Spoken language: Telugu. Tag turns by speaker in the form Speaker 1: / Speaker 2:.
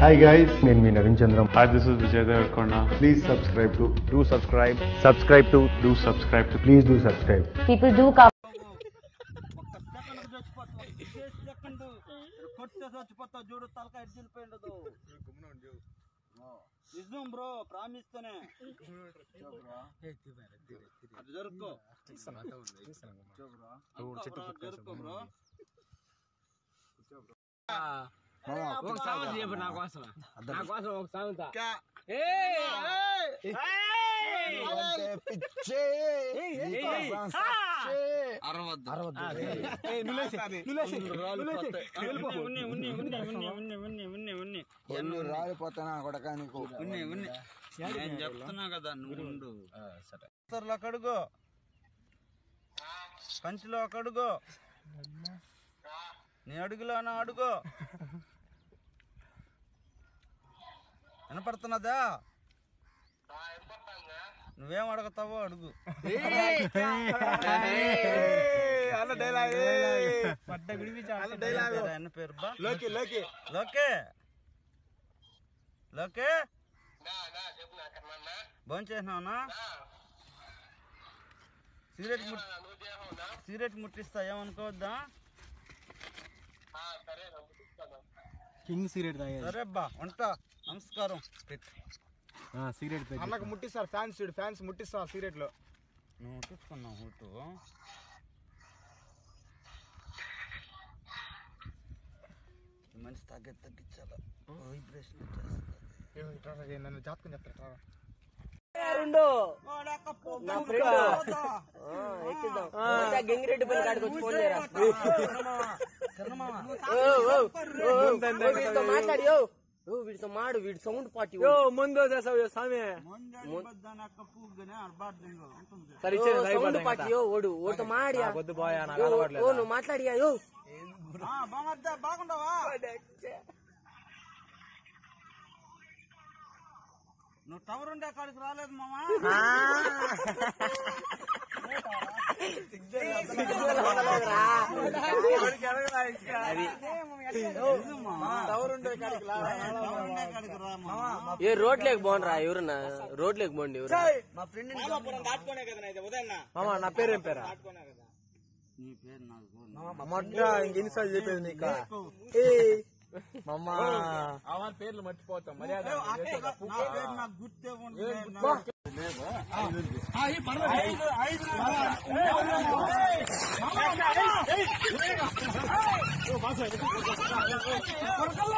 Speaker 1: హాయ్ గైస్ నేను మీ Naveen Chandram
Speaker 2: Hi, this is Vijay Devarkonda.
Speaker 1: Please subscribe to
Speaker 3: do subscribe
Speaker 1: subscribe to
Speaker 2: Do subscribe to
Speaker 1: please do subscribe
Speaker 4: People do come.
Speaker 5: కొట్టే చచ్చిపోతావు చూడు తలకాయ ఎడ్జిలిపోయిండదు నిజం బ్రో ప్రామిస్తేనే అది జరుపుకో జరుపుకో బ్రో
Speaker 6: ఒక సామెత చెప్పు నా కోసం నా కోసం ఒక సామెత ఉన్ని ఉన్ని ఉన్ని ఉన్ని ఉన్ని ఉన్ని ఉన్ని ఉన్ని
Speaker 3: కొన్ని రాలిపోతానా కొడక నీకు
Speaker 5: ఉన్ని ఉన్ని నేను చెప్తున్నా కదా నువ్వు ఉండు సర్లో ఒక అడుగు కంచిలో ఒక అడుగు నీ అడుగులో నా అడుగు వినపడుతున్నదా నువ్వేం అడుగుతావో అడుగు పేరు ఆయన పేరు బా లోకి లోకి లోకే లోకే భోంచేసినావునా సిగరెట్ ముట్- సిగరెట్ ముట్టిస్తా ఏమనుకోవద్దా
Speaker 3: కింగ్ సిగరెట్ తాగేది
Speaker 5: సరే అబ్బా ఉంటా నమస్కారం పెట్టు
Speaker 3: సిగరెట్
Speaker 7: అన్నకు ముట్టిస్తారు ఫ్యాన్స్ చూడు ఫ్యాన్స్ ముట్టిస్తారు సిగరెట్ లో
Speaker 5: నువ్వు ముట్టించుకున్నావు ఊటు ఈ మనిషి తగ్గ తగ్గించాల వైబ్రేషన్ వచ్చేస్తుంది
Speaker 7: నన్ను జాతకం చెప్తారా
Speaker 6: నా ఫ్రెండ్ ఎక్కిద్దాం గంగిరెడ్డి పని కాడికి వచ్చి ఫోన్ చేయరా ఓ, ఓ, ఓ, ఓ, వీడితో మాట్లాడి ఓ. ఓ, వీడితో మాడు వీడి సౌండ్ పార్టీ ముందు స్వామి సౌండ్ పార్టీ ఓ ఓడు ఓటు మాడియా ఓ నువ్వు మాట్లాడియా ఓ
Speaker 5: బాగుండవా నువ్వు టవర్ ఉండే కాడికి రాలేదు మామా టవర్ ఉండే కాడికి రా మామా
Speaker 6: ఏ రోడ్ లేక పోండ్రా ఎవరన్నా రోడ్ లేక పోండి ఎవరు
Speaker 5: మా ఫ్రెండ్
Speaker 7: మామ నా పేరు ఏం పేరా
Speaker 5: నీ పేరు నాకు
Speaker 7: మొట్ట ఇంకెన్నిసార్లు చెప్పేది నీకు మమ్మ పేర్లు మర్చిపోతాం మర్యాద
Speaker 5: నా పేరు నాకు గుర్తే ఉంటుంది
Speaker 7: కొరకల్లా